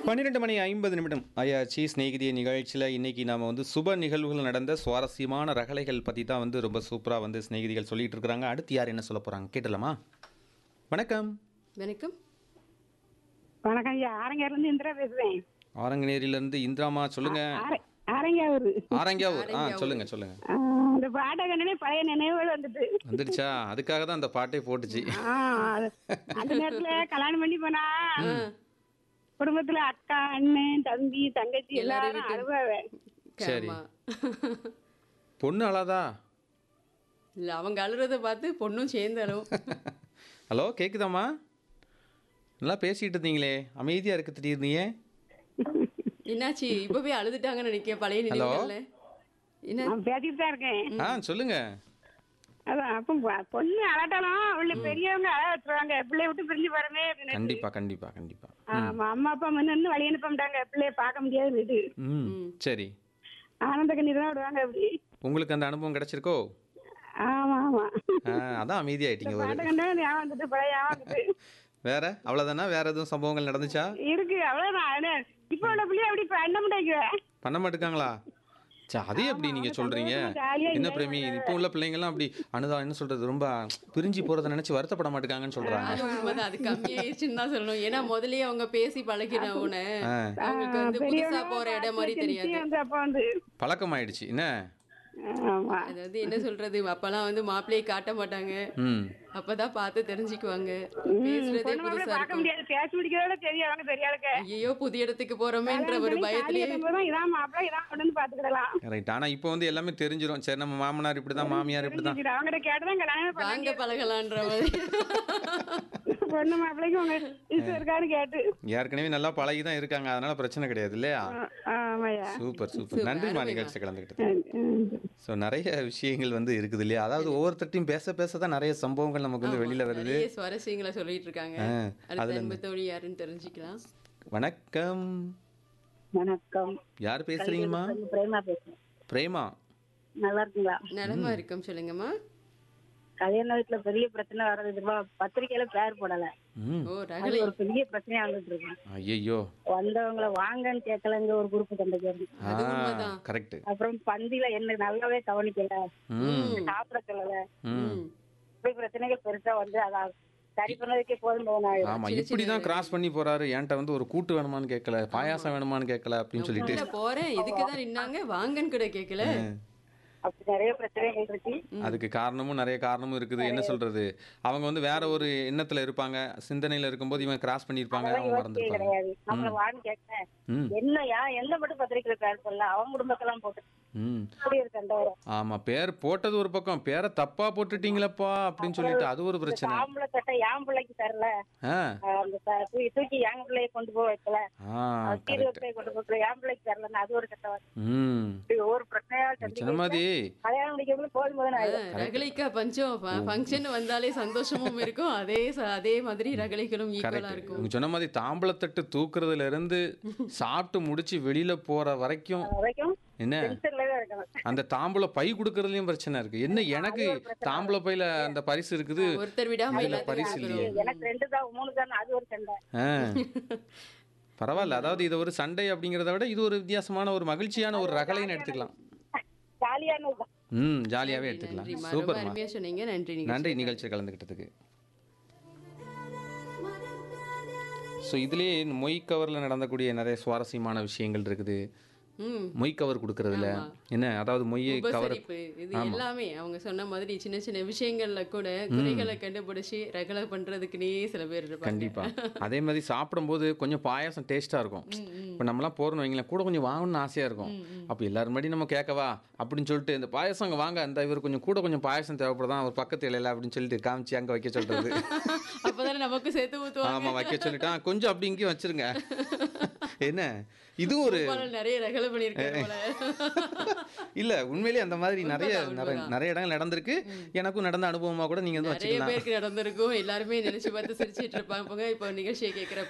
பன்னிரெண்டு மணி ஐம்பது நிமிடம் ஆயாச்சி ஸ்நேகிதிய நிகழ்ச்சியில் இன்னைக்கு நாம வந்து சுப நிகழ்வுகள் நடந்த சுவாரஸ்யமான ரகளைகள் பற்றி தான் வந்து ரொம்ப சூப்பராக வந்து ஸ்நேகிதிகள் சொல்லிட்டு இருக்கிறாங்க அடுத்து யார் என்ன சொல்ல போகிறாங்க கேட்டலாமா வணக்கம் வணக்கம் வணக்கம் ஐயா ஆரங்கார்ல இருந்து இந்திரா பேசுறேன் ஆரங்கநேரியிலேருந்து இந்திராமா சொல்லுங்க ஆர- ஆரங்காவூர் ஆரங்கியாவூர் ஆ சொல்லுங்க சொல்லுங்க ஆ, அந்த பாட்டை கண்டனே பழைய நினைவுகள் வந்துட்டு வந்துடுச்சா அதுக்காக தான் அந்த பாட்டே போட்டுச்சு ஆ, அது- அந்த நேரத்துல கல்யாணம் பண்ணி போனா குடும்பத்துல அக்கா அண்ணன் தம்பி தங்கச்சி எல்லாரும் அழுவாவே சரி. ஆமா. பொண்ணு அழாதா இல்ல அவங்க அழுறத பார்த்து பொண்ணும் சேர்ந்து அழுவும் ஹலோ கேக்குதாம்மா நல்லா பேசிட்டு இருந்தீங்களே அமைதியாக இருக்க திடீர்னு ஏன் என்னாச்சு என்னாச்சு இப்பவே அழுதுட்டாங்கன்னு நினைக்க பழைய நினைவுகள்ல என்ன நான் பேசிட்டு தான் இருக்கேன் ஆ சொல்லுங்க அதான் அப்ப பொ- பொண்ணு அழட்டாலும் அவள பெரியவங்க அழ வச்சுருவாங்க பிள்ளைய விட்டு பிரிஞ்சு போறமே அப்படின்னு கண்டிப்பா கண்டிப்பா கண்டிப்பா ஆமா அம்மா அப்பா முன்னு வழி அனுப்ப மாட்டாங்க பிள்ளைய பார்க்க முடியாது ம் சரி ஆனந்த கண்ணீர் தான் விடுவாங்க அப்படி உங்களுக்கு அந்த அனுபவம் கிடைச்சிருக்கோ ஆமா ஆமா ஆ, அதான் அமைதியாயிட்டீங்க ஒரு பாட்டை கண்டா ஞாபகம் வந்துட்டு பழைய ஞாபகம் வந்துட்டு வேற அவ்வளவுதானா வேற எதுவும் சம்பவங்கள் நடந்துச்சா இருக்கு அவ்வளவுதான் என்ன, இப்ப உள்ள பிள்ளைய அப்படி பண்ண முடியாது பண்ண மாட்டுக்காங்களா சே அதே எப்படி நீங்க சொல்றீங்க ஜாலியா என்ன பிரேமி இப்போ உள்ள பிள்ளைங்கலாம் அப்படி அனுதா என்ன சொல்றது ரொம்ப பிரிஞ்சு போறத நினைச்சு வருத்தப்பட மாட்டுக்காங்கன்னு சொல்றாங்க அது உண்மைதான் அது கம்மியாயிருச்சுன்னு தான் சொல்லணும் ஏன்னா முதல்லயே அவங்க பேசி பழகின உடனே ஆ, அவங்களுக்கு வந்து புதுசா போற இடம் மாதிரி தெரியாது வந்து அப்ப வந்து பழக்கமாயிடுச்சு என்ன ஆமா அதாவது என்ன சொல்றது அப்பெல்லாம் வந்து மாப்பிள்ளையை காட்ட மாட்டாங்க ம் அப்பதான் பார்த்து தெரிஞ்சுக்குவாங்க பேசுறதே பொண்ணு மாப்பிள்ளை புதுசா பார்க்க இருக்கும் முடியாது பேசி முடிக்கிறதோட தெரியும் அவங்க பெரிய ஆளுக்கு ஐயோ புதிய இடத்துக்கு போறோமேன்ற ஒரு பயத்திலேயே தான் இதான் மாப்பிள்ளை இதான் பொண்ணு பாத்துக்கிடலாம் ரைட் ஆனா இப்போ வந்து எல்லாமே தெரிஞ்சிரும் சரி நம்ம மாமனார் இப்படிதான் மாமியார் இப்படிதான் அவங்ககிட்ட கேட்டுதான் கல்யாணம் பண்ண வாங்க பழகலான்ற மாதிரி பொண்ணு மாப்பிள்ளைக்கு உங்க இஷ்டம் இருக்கான்னு கேட்டு ஏற்கனவே நல்லா பழகி தான் இருக்காங்க அதனால பிரச்சனை கிடையாது இல்லையா ஆமாய்யா சூப்பர் சூப்பர் நன்றிமா நிகழ்ச்சி கலந்துக்கிட்டது ம். ஸோ நிறைய விஷயங்கள் வந்து இருக்குது இல்லையா அதாவது ஒவ்வொருத்தட்டையும் பேச பேச தான் நிறைய சம்பவங்கள் நமக்கு வந்து வெளியில வருது நிறைய சுவாரஸ்யங்களை சொல்லிட்டு இருக்காங்க ஆ, அடுத்த அன்பு தோழி யாருன்னு தெரிஞ்சுக்கலாம் வணக்கம் வணக்கம் யார் பேசுறீங்கம்மா பிரேமா பேசுறேன் பிரேமா நல்லா இருக்குங்களா நலமா இருக்கும் சொல்லுங்கம்மா கல்யாண வீட்டுல பெரிய பிரச்சனை வர்றது பத்திரிக்கையில பேர் போடல ம் ஓ அது ரகலை ஒரு பெரிய பிரச்சனையா வந்துட்டு இருக்கு ஐயோ வந்தவங்கள வாங்கன்னு கேட்கலங்க ஒரு குரூப் கண்டுக்கிறது ஆ அது உண்மைதான். கரெக்ட் அப்புறம் பந்தியில என்ன நல்லாவே கவனிக்கல ம் சாப்பிட சொல்லல ம் இப்படி பிரச்சனைகள் பெருசா வந்து அத சரி பண்ணதுக்கே போதும் போதும் ஆமா இப்படி தான் கிராஸ் பண்ணி போறாரு என்கிட்ட வந்து ஒரு கூட்டு வேணுமான்னு கேட்கல பாயாசம் வேணுமான்னு கேட்கல அப்படின்னு சொல்லிட்டு உள்ள போறேன் இதுக்கு தான் நின்னாங்க வாங்கன்னு கூட கேட்கல அப்படி நிறைய பிரச்சனைகள் இருக்கு அதுக்கு காரணமும் நிறைய காரணமும் இருக்குது என்ன சொல்றது அவங்க வந்து வேற ஒரு எண்ணத்துல இருப்பாங்க சிந்தனையில இருக்கும்போது இவன் கிராஸ் பண்ணியிருப்பாங்க அவங்க யோசிக்கவே மறந்துருப்பாங்க கிடையாது நம்மள வான்னு கேட்டேன் ம் என்னையா என்ன மட்டும் பத்திரிக்கையில பேர் சொல்லல அவன் குடும்பத்தெல்லாம் போட்டு ம் அப்படி ஒரு கண்டவரம் ஆமா பேர் போட்டது ஒரு பக்கம் பேரை தப்பா போட்டுட்டீங்களப்பா அப்படின்னு சொல்லிட்டு அது ஒரு பிரச்சனை ஆம்பளை சட்டை என் பிள்ளைக்கு தரல ஆ அஹ் அந்த த- தூக்கி தூக்கி என் பிள்ளைய கொண்டு போய் வைக்கல ஆ கீழே கரெக்ட் பிள்ளைய கொண்டு போய் என் பிள்ளைக்கு தரலன்னு அது ஒரு கட்டம் ம் இப்படி ஒவ்வொரு பிரச்சனையா சந்திக்க சொன்ன மாதிரி கல்யாணம் முடிக்கிறதுல போதும் போதும் ஆயிடும் ரகலைக்கா பஞ்சம் ஃபங்க்ஷன் வந்தாலே சந்தோஷமும் இருக்கும் அதே ச- அதே மாதிரி ரகலைகளும் ஈக்குவலா கரெக்ட் இருக்கும் நீங்க சொன்ன மாதிரி தாம்பளத்தட்டு தூக்குறதுல இருந்து சாப்பிட்டு முடிச்சு வெளியில போற வரைக்கும் அது வரைக்கும் என்ன டென்ஷன்ல தான் இருக்கணும் அந்த தாம்பூல பை கொடுக்கறதுலயும் பிரச்சனை இருக்கு என்ன எனக்கு தாம்பூல பையில அந்த பரிசு இருக்குது ஒருத்தர் விடாம இதுல பரிசு இல்லையே எனக்கு ரெண்டு தான் மூணு தான் அது ஒரு சண்டை ஆ. பரவாயில்ல அதாவது இது ஒரு சண்டை அப்படிங்கிறத விட இது ஒரு வித்தியாசமான ஒரு மகிழ்ச்சியான ஒரு ரகலைன்னு எடுத்துக்கலாம் ஜாலியானதுதான் ம் ஜாலியாவே எடுத்துக்கலாம் நன்றிம்மா ரொம்ப சூப்பர்மா அருமையா சொன்னீங்க நன்றி நீங்க நன்றி நிகழ்ச்சியில் கலந்துக்கிட்டதுக்கு ஸோ இதுலேயே மொய் கவரில் நடந்தக்கூடிய நிறைய சுவாரஸ்யமான விஷயங்கள் இருக்குது ம் மொய் கவர் கொடுக்கறதுல என்ன அதாவது மொய்யை கவர் உபசரிப்பு இது எல்லாமே அவங்க சொன்ன மாதிரி சின்ன சின்ன விஷயங்கள்ல கூட குறைகளை கண்டுபிடிச்சு ரகலை பண்றதுக்குன்னே சில பேர் இருப்பாங்க கண்டிப்பா அதே மாதிரி சாப்பிடும்போது கொஞ்சம் பாயாசம் டேஸ்டா இருக்கும் இப்போ நம்மலாம் போறோம்னு வைங்களேன் கூட கொஞ்சம் வாங்கணும்னு ஆசையா இருக்கும் அப்போ எல்லாரும் முன்னாடி நம்ம கேட்கவா அப்படின்னு சொல்லிட்டு இந்த பாயாசம் அங்கே வாங்க அந்த இவர் கொஞ்சம் கூட கொஞ்சம் பாயாசம் தேவைப்படுதான் அவர் பக்கத்து இலையில அப்படின்னு சொல்லிட்டு காமிச்சு அங்கே வைக்க சொல்றது அப்பதானே நமக்கு சேர்த்து ஊத்துவாங்க ஆமா வைக்க சொல்லிட்டா கொஞ்சம் அப்படி இங்கேயும் வச்சிருங்க என்ன இது ஒரு கோபாலன் நிறைய ரகலை பண்ணியிருக்காரு போல இல்ல உண்மையிலேயே அந்த மாதிரி நிறைய உண்மைதான், நிறைய உண்மைதான். நிறைய இடங்கள் நடந்திருக்கு எனக்கும் நடந்த அனுபவமா கூட நீங்க வந்து நிறைய வச்சுக்கலாம் பேருக்கு நடந்திருக்கும் எல்லாருமே நினைச்சு பார்த்து சிரிச்சிட்டு இருப்பாங்க இப்போ நிகழ்ச்சியை கேட்கிற